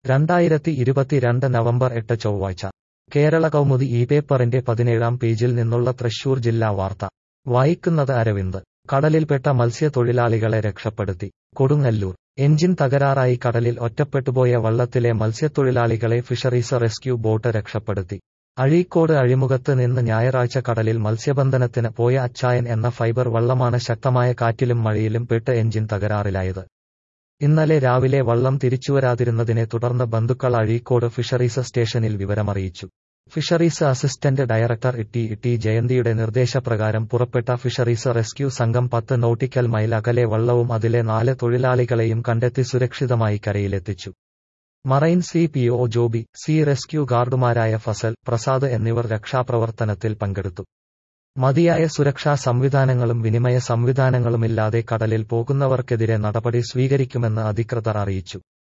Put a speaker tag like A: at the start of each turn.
A: രണ്ടായിരത്തി ഇരുപത്തിരണ്ട് നവംബർ എട്ട് ചൊവ്വാഴ്ച കേരള കൗമുദി ഈ പേപ്പറിന്റെ പതിനേഴാം പേജിൽ നിന്നുള്ള തൃശൂർ ജില്ലാ വാർത്ത വായിക്കുന്നത് അരവിന്ദ് കടലിൽപ്പെട്ട മത്സ്യത്തൊഴിലാളികളെ രക്ഷപ്പെടുത്തി കൊടുങ്ങല്ലൂർ എഞ്ചിൻ തകരാറായി കടലിൽ ഒറ്റപ്പെട്ടുപോയ വള്ളത്തിലെ മത്സ്യത്തൊഴിലാളികളെ ഫിഷറീസ് റെസ്ക്യൂ ബോട്ട് രക്ഷപ്പെടുത്തി അഴീക്കോട് അഴിമുഖത്ത് നിന്ന് ഞായറാഴ്ച കടലിൽ മത്സ്യബന്ധനത്തിന് പോയ അച്ചായൻ എന്ന ഫൈബർ വള്ളമാണ് ശക്തമായ കാറ്റിലും മഴയിലും പെട്ട് എഞ്ചിൻ തകരാറിലായത് ഇന്നലെ രാവിലെ വള്ളം തിരിച്ചുവരാതിരുന്നതിനെ തുടർന്ന് ബന്ധുക്കൾ അഴീക്കോട് ഫിഷറീസ് സ്റ്റേഷനിൽ വിവരമറിയിച്ചു fisheries assistant director Itty Itty ജയന്തിയുടെ നിർദ്ദേശപ്രകാരം പുറപ്പെട്ട ഫിഷറീസ് റെസ്ക്യൂ സംഘം പത്ത് നോട്ടിക്കൽ മൈൽ അകലെ വള്ളവും അതിലെ നാല് തൊഴിലാളികളെയും കണ്ടെത്തി സുരക്ഷിതമായി കരയിലെത്തിച്ചു marine C P O Joby C rescue ഗാർഡുമാരായ ഫസൽ പ്രസാദ് എന്നിവർ രക്ഷാപ്രവർത്തനത്തിൽ പങ്കെടുത്തു മതിയായ സുരക്ഷാ സംവിധാനങ്ങളും വിനിമയ സംവിധാനങ്ങളുമില്ലാതെ കടലിൽ പോകുന്നവർക്കെതിരെ നടപടി സ്വീകരിക്കുമെന്ന് അധികൃതർ അറിയിച്ചു